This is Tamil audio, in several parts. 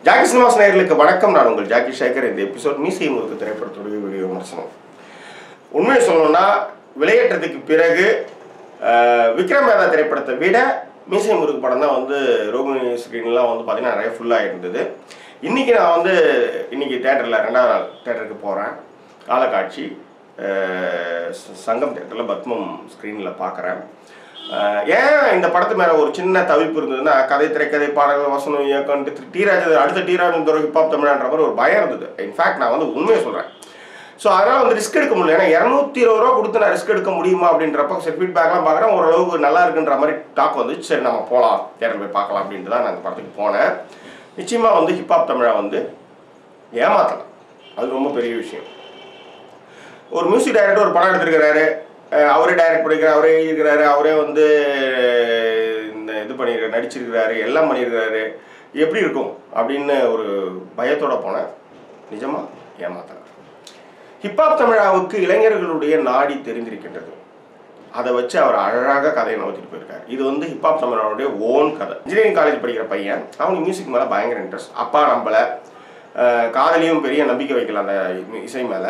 ஜாக்கி சினிமாஸ் நேயர்களுக்கு வணக்கம் நான் உங்கள் ஜாக்கி சேகர் இந்த எபிசோட் மீசை முறுக்கு திரைப்படத்துடைய வீடியோ விமர்சனம் உண்மையை சொல்லணும்னா விளையாட்டுறதுக்கு பிறகு அஹ், விக்ரம் வேதா திரைப்படத்தை விட மீசை முருகு படம் தான் வந்து ரோகிணி ஸ்க்ரீன்லாம் வந்து பார்த்தீங்கன்னா நிறைய ஃபுல்லாக இருந்தது இன்றைக்கி நான் வந்து இன்றைக்கி தேட்டரில் ரெண்டாவது நாள் தேட்டருக்கு போகிறேன் காலக்காட்சி அஹ், ச- சங்கம் தேட்டரில் பத்மம் ஸ்க்ரீனில் பார்க்குறேன் ஏன் இந்த படத்து மேலே ஒரு சின்ன தவிப்பு இருந்ததுன்னா கதை திரைக்கதை பாடல்கள் வசனம் இயக்கம் டீராஜ் அடுத்த டீராஜ் துறை ஹிப்ஹாப் தமிழான்ற மாதிரி ஒரு பயம் இருந்தது இன்ஃபேக்ட் நான் வந்து உண்மையை சொல்கிறேன் ஸோ அதனால் வந்து ரிஸ்க் எடுக்க முடியல ஏன்னா இரநூத்தி இருபது ரூபா கொடுத்து நான் ரிஸ்க் எடுக்க முடியுமா அப்படின்றப்ப சரி ஃபீட்பேக்லாம் பார்க்குறேன் ஓரளவுக்கு நல்லா இருக்குன்ற மாதிரி டாக் வந்துச்சு சரி நம்ம போகலாம் தேட்டர் போய் பார்க்கலாம் அப்படின்ட்டு தான் நான் அந்த படத்துக்கு போனேன் நிச்சயமாக வந்து ஹிப்ஹாப் தமிழா வந்து ஏமாத்தலாம் அது ரொம்ப பெரிய விஷயம் ஒரு மியூசிக் டைரக்டர் ஒரு படம் எடுத்திருக்கிறாரு அஹ் அவரே டைரக்ட் பண்ணியிருக்காரு அவரே எழுதியிருக்கிறாரு அவரே வந்து இந்த இது பண்ணியிருக்காரு நடிச்சிருக்கிறாரு எல்லாம் பண்ணியிருக்கிறாரு எப்படி இருக்கும் அப்படின்னு ஒரு பயத்தோட போனேன் நிஜமா ஏமாத்தலாம் ஹிப்ஹாப் தமிழாவுக்கு இளைஞர்களுடைய நாடி தெரிந்திருக்கின்றது அதை வச்சு அவர் அழகாக கதையை நோத்திட்டு போயிருக்காரு இது வந்து ஹிப்ஹாப் தமிழனுடைய ஓன் கதை இன்ஜினியரிங் காலேஜ் படிக்கிற பையன் அவனுக்கு மியூசிக் மேலே பயங்கர இன்ட்ரெஸ்ட் அப்பா நம்பலை அஹ் காதலியும் பெரிய நம்பிக்கை வைக்கல அந்த இசை மேலே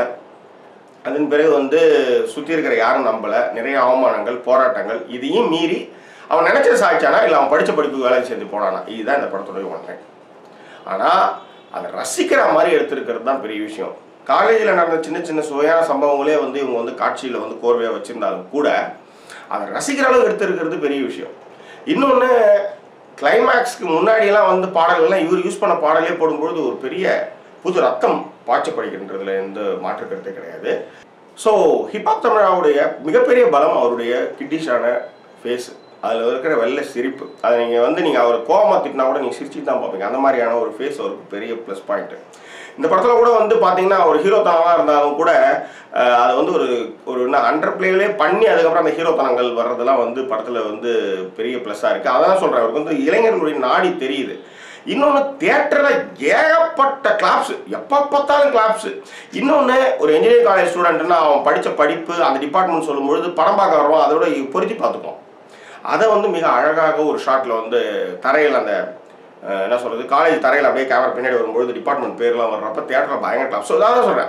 அதன் பிறகு வந்து சுற்றி இருக்கிற யாரும் நம்பலை நிறைய அவமானங்கள் போராட்டங்கள் இதையும் மீறி அவன் நினைச்சது சாய்ச்சானா இல்லை அவன் படித்த படிப்பு வேலைக்கு சேர்ந்து போனானா இதுதான் இந்த படத்துடைய ஒன்றேன் ஆனால் அதை ரசிக்கிற மாதிரி எடுத்திருக்கிறது தான் பெரிய விஷயம் காலேஜில் நடந்த சின்ன சின்ன சுவையான சம்பவங்களே வந்து இவங்க வந்து காட்சியில் வந்து கோர்வையாக வச்சுருந்தாலும் கூட அதை ரசிக்கிற அளவுக்கு எடுத்திருக்கிறது பெரிய விஷயம் இன்னொன்று கிளைமேக்ஸ்க்கு முன்னாடியெல்லாம் வந்து பாடல்கள்லாம் இவர் யூஸ் பண்ண பாடலே போடும்பொழுது ஒரு பெரிய புது ரத்தம் பாய்ச்சப்படுகின்றதுல எந்த மாற்று கருத்தே கிடையாது ஸோ ஹிப்ஹாப் தமிழாவுடைய மிகப்பெரிய பலம் அவருடைய கிட்டிஷான ஃபேஸ் அதில் இருக்கிற வெள்ளை சிரிப்பு அதை நீங்கள் வந்து நீங்கள் அவர் கோவமாக திட்டினா கூட நீங்கள் சிரிச்சுட்டு தான் பார்ப்பீங்க அந்த மாதிரியான ஒரு ஃபேஸ் அவருக்கு பெரிய ப்ளஸ் பாயிண்ட்டு இந்த படத்தில் கூட வந்து பார்த்தீங்கன்னா ஒரு ஹீரோ தனமாக இருந்தாலும் கூட அஹ், அதை வந்து ஒரு ஒரு என்ன அண்டர் பிளேவிலே பண்ணி அதுக்கப்புறம் அந்த ஹீரோ தனங்கள் வர்றதெல்லாம் வந்து படத்தில் வந்து பெரிய ப்ளஸ்ஸாக இருக்குது அதான் சொல்கிறேன் அவருக்கு வந்து இளைஞர்களுடைய நாடி தெரியுது இன்னொன்று தேட்டரில் ஏகப்பட்ட கிளாப்ஸ் எப்போ பார்த்தாலும் கிளாப்ஸ் இன்னொன்று ஒரு இன்ஜினியரிங் காலேஜ் ஸ்டூடெண்ட்னா அவன் படித்த படிப்பு அந்த டிபார்ட்மெண்ட் சொல்லும்பொழுது படம் பார்க்க வருவான் அதோட பொருத்தி பார்த்துப்போம் அதை வந்து மிக அழகாக ஒரு ஷாட்டில் வந்து தரையில் அந்த அஹ், என்ன சொல்கிறது காலேஜ் தரையில் அப்படியே கேமரா பின்னாடி வரும்பொழுது டிபார்ட்மெண்ட் பேர்லாம் வர்றப்ப தேட்டரில் பயங்கர கிளாப் ஸோ அதான் சொல்கிறேன்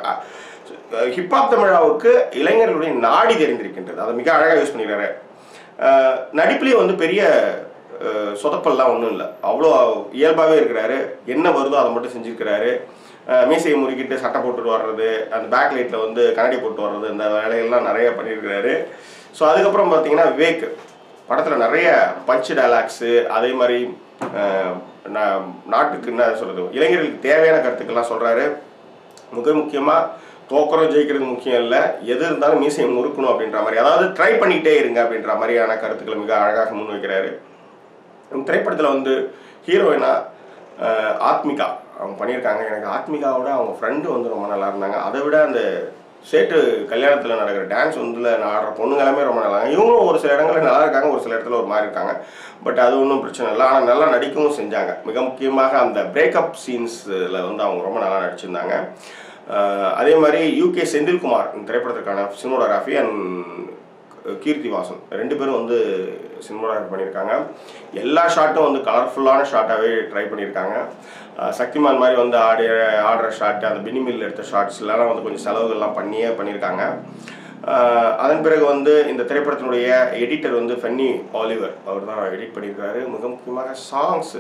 ஹிப்ஹாப் தமிழாவுக்கு இளைஞர்களுடைய நாடி தெரிந்திருக்கின்றது அதை மிக அழகாக யூஸ் பண்ணிக்கிறாரு அஹ், நடிப்புலேயே வந்து பெரிய அஹ், சொதப்பல்லாம் ஒன்றும் இல்லை அவ்வளோ இயல்பாகவே இருக்கிறாரு என்ன வருதோ அதை மட்டும் செஞ்சுருக்கிறாரு அஹ், மீசையை முறுக்கிட்டு சட்டை போட்டுட்டு வர்றது அந்த பேக் லைட்டில் வந்து கண்ணாடி போட்டு வர்றது இந்த வேலைகள்லாம் நிறைய பண்ணியிருக்கிறாரு ஸோ அதுக்கப்புறம் பார்த்தீங்கன்னா விவேக் படத்தில் நிறைய பஞ்ச் டயலாக்ஸு அதே மாதிரி அஹ், நா- நாட்டுக்கு என்ன சொல்கிறது இளைஞர்களுக்கு தேவையான கருத்துக்கள்லாம் சொல்கிறாரு மிக முக்கியமாக தோக்கரம் ஜெயிக்கிறது முக்கியம் இல்லை எது இருந்தாலும் மீசையை முறுக்கணும் அப்படின்ற மாதிரி அதாவது ட்ரை பண்ணிக்கிட்டே இருங்க அப்படின்ற மாதிரியான கருத்துக்களை மிக அழகாக முன்வைக்கிறாரு இந்த திரைப்படத்தில் வந்து ஹீரோயினா அஹ், ஆத்மிகா அவங்க பண்ணியிருக்காங்க எனக்கு ஆத்மிகாவோட அவங்க ஃப்ரெண்டு வந்து ரொம்ப நல்லா இருந்தாங்க அதை விட அந்த சேட்டு கல்யாணத்தில் நடக்கிற டான்ஸ் வந்து நான் ஆடுற பொண்ணுங்க எல்லாமே ரொம்ப நல்லா இருக்காங்க இவங்களும் ஒரு சில இடங்களில் நல்லா இருக்காங்க ஒரு சில இடத்துல ஒரு மாதிரி இருக்காங்க பட் அது ஒன்றும் பிரச்சனை இல்லை ஆனால் நல்லா நடிக்கவும் செஞ்சாங்க மிக முக்கியமாக அந்த பிரேக்கப் சீன்ஸில் வந்து அவங்க ரொம்ப நல்லா நடிச்சிருந்தாங்க அஹ், அதே மாதிரி யூகே செந்தில்குமார் இந்த திரைப்படத்திற்கான சினிமோகிராஃபி அண்ட் கீர்த்தி வாசன் ரெண்டு பேரும் வந்து சினிமோகிராஃபி பண்ணியிருக்காங்க எல்லா ஷாட்டும் வந்து கலர்ஃபுல்லான ஷாட்டாகவே ட்ரை பண்ணியிருக்காங்க அஹ் சக்திமான் மாதிரி வந்து ஆடிய ஆடுற ஷாட்டு அந்த பினிமில் எடுத்த ஷார்ட்ஸ்லாம் வந்து கொஞ்சம் செலவுகள்லாம் பண்ணியே பண்ணியிருக்காங்க அஹ் அதன் பிறகு வந்து இந்த திரைப்படத்தினுடைய எடிட்டர் வந்து ஃபன்னி ஆலிவர் அவர் தான் எடிட் பண்ணியிருக்காரு மிக முக்கியமாக சாங்ஸு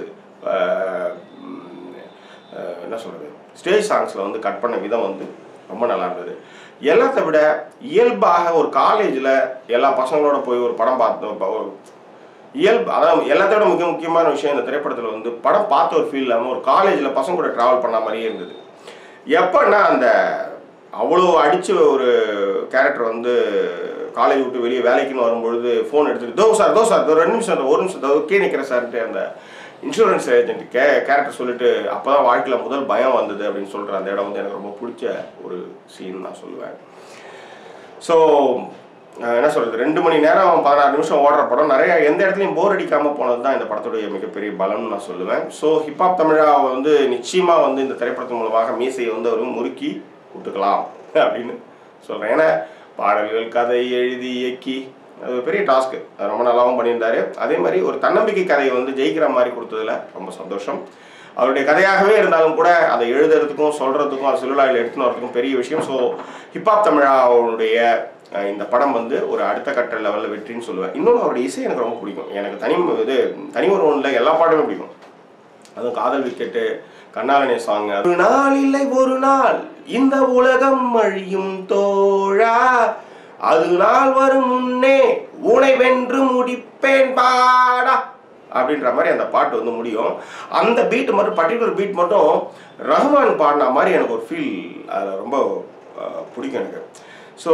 என்ன சொல்கிறது ஸ்டேஜ் சாங்ஸில் வந்து கட் பண்ண விதம் வந்து ரொம்ப நல்லா இருந்தது எல்லாத்த விட இயல்பாக ஒரு காலேஜில் எல்லா பசங்களோட போய் ஒரு படம் பார்த்து ஒரு இயல்பு அதான் எல்லாத்த விட மிக முக்கியமான விஷயம் இந்த திரைப்படத்தில் வந்து படம் பார்த்த ஒரு ஃபீல் இல்லாமல் ஒரு காலேஜில் பசங்க கூட ட்ராவல் பண்ண மாதிரியே இருந்தது எப்போன்னா அந்த அவ்வளோ அடித்த ஒரு கேரக்டர் வந்து காலேஜ் விட்டு வெளியே வேலைக்குன்னு வரும்பொழுது ஃபோன் எடுத்துட்டு தோ சார் தோ சார் இதோ ரெண்டு நிமிஷம் இதோ ஒரு நிமிஷம் இதோ கே நிற்கிறேன் சார்ட்டு அந்த இன்சூரன்ஸ் ஏஜென்ட் கே கேரக்டர் சொல்லிட்டு அப்போ தான் வாழ்க்கையில் முதல் பயம் வந்தது அப்படின்னு சொல்கிற அந்த இடம் வந்து எனக்கு ரொம்ப பிடிச்ச ஒரு சீன் நான் சொல்லுவேன் ஸோ என்ன சொல்கிறது ரெண்டு மணி நேரம் பதினாறு நிமிஷம் ஓடுற படம் நிறைய எந்த இடத்துலையும் போர் அடிக்காமல் போனது தான் இந்த படத்துடைய மிகப்பெரிய பலம்னு நான் சொல்லுவேன் ஸோ ஹிப்ஹாப் தமிழா வந்து நிச்சயமாக வந்து இந்த திரைப்படத்தின் மூலமாக மீசையை வந்து அவர் முறுக்கி விட்டுக்கலாம் அப்படின்னு சொல்கிறேன் ஏன்னா பாடல்கள் கதை எழுதி இயக்கி அது ஒரு பெரிய டாஸ்க்கு அது ரொம்ப நல்லாவும் பண்ணியிருந்தாரு அதே மாதிரி ஒரு தன்னம்பிக்கை கதையை வந்து ஜெயிக்கிற மாதிரி கொடுத்ததுல ரொம்ப சந்தோஷம் அவருடைய கதையாகவே இருந்தாலும் கூட அதை எழுதுறதுக்கும் சொல்கிறதுக்கும் அது சிலுலாயில் எடுத்துன்னு வரதுக்கும் பெரிய விஷயம் ஸோ ஹிப்ஹாப் தமிழாவுடைய அஹ், இந்த படம் வந்து ஒரு அடுத்த கட்ட லெவலில் வெற்றின்னு சொல்லுவேன் இன்னொன்று அவருடைய இசை எனக்கு ரொம்ப பிடிக்கும் எனக்கு தனி இது தனி ஒருவனில் எல்லா பாட்டுமே பிடிக்கும் அதுவும் காதல் விக்கெட்டு கண்ணாலனே சாங் ஒரு நாள் இல்லை ஒரு நாள் இந்த உலகம் அழியும் தோழா அது நாள் வரும் முன்னே உனை வென்று முடிப்பேன் பாடா அப்படின்ற மாதிரி அந்த பாட்டு வந்து முடியும் அந்த பீட் மட்டும் பர்டிகுலர் பீட் மட்டும் ரஹ்மான் பாடின மாதிரி எனக்கு ஒரு ஃபீல் அதில் ரொம்ப அஹ், பிடிக்கும் எனக்கு ஸோ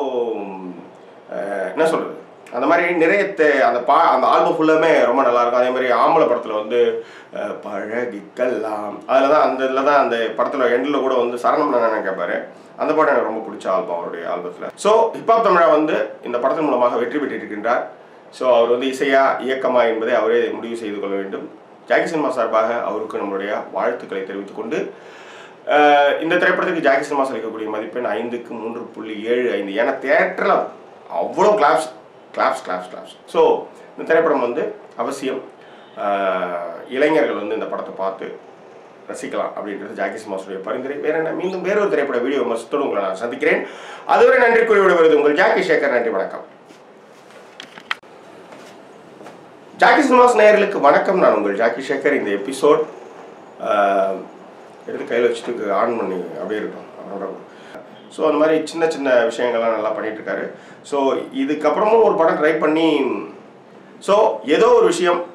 என்ன சொல்கிறது அந்த மாதிரி நிறைய தே- அந்த பா அந்த ஆல்பம் ஃபுல்லாமே ரொம்ப நல்லா இருக்கும் அதே மாதிரி ஆம்பளை படத்தில் வந்து அஹ், பழகிக்கலாம் அதில் தான் அந்த இதில் தான் அந்த படத்தில் எண்டில் கூட வந்து சரணம் நான் கேட்பாரு அந்த பாடம் எனக்கு ரொம்ப பிடிச்ச ஆல்பம் அவருடைய ஆல்பத்தில் ஸோ ஹிப்ஹாப் தமிழா வந்து இந்த படத்தின் மூலமாக வெற்றி பெற்றிருக்கின்றார் ஸோ அவர் வந்து இசையா இயக்கமா என்பதை அவரே முடிவு செய்து கொள்ள வேண்டும் ஜாக்கி சினிமா சார்பாக அவருக்கு நம்மளுடைய வாழ்த்துக்களை தெரிவித்துக் கொண்டு அஹ், இந்த திரைப்படத்துக்கு ஜாக்கி சினிமாஸ் அளிக்கக்கூடிய மதிப்பெண் ஐந்துக்கு மூன்று புள்ளி ஏழு ஐந்து ஏன்னா தேட்டரில் அவ்வளோ claps claps claps claps so இந்த திரைப்படம் வந்து அவசியம் அஹ், இளைஞர்கள் வந்து இந்த படத்தை பார்த்து ரசிக்கலாம் அப்படின்றது ஜாக்கி சினிமாஸுடைய பரிந்துரை வேற என்ன மீண்டும் வேறொரு திரைப்பட வீடியோ விமர்சனத்தோடு உங்களை நான் சந்திக்கிறேன் அதுவரை நன்றி கூறி விடுவது உங்கள் ஜாக்கி சேகர் நன்றி வணக்கம் ஜாக்கி சினிமாஸ் நேயர்களுக்கு வணக்கம் நான் உங்கள் ஜாக்கி சேகர் இந்த எபிசோட் எடுத்து கையில் வச்சுட்டு ஆன் பண்ணி அப்படியே இருக்கும் அப்புறம் ஸோ அந்த மாதிரி சின்ன சின்ன விஷயங்கள்லாம் நல்லா பண்ணிட்டு இருக்காரு ஸோ இதுக்கப்புறமும் ஒரு படம் ட்ரை பண்ணி ஸோ ஏதோ ஒரு விஷயம்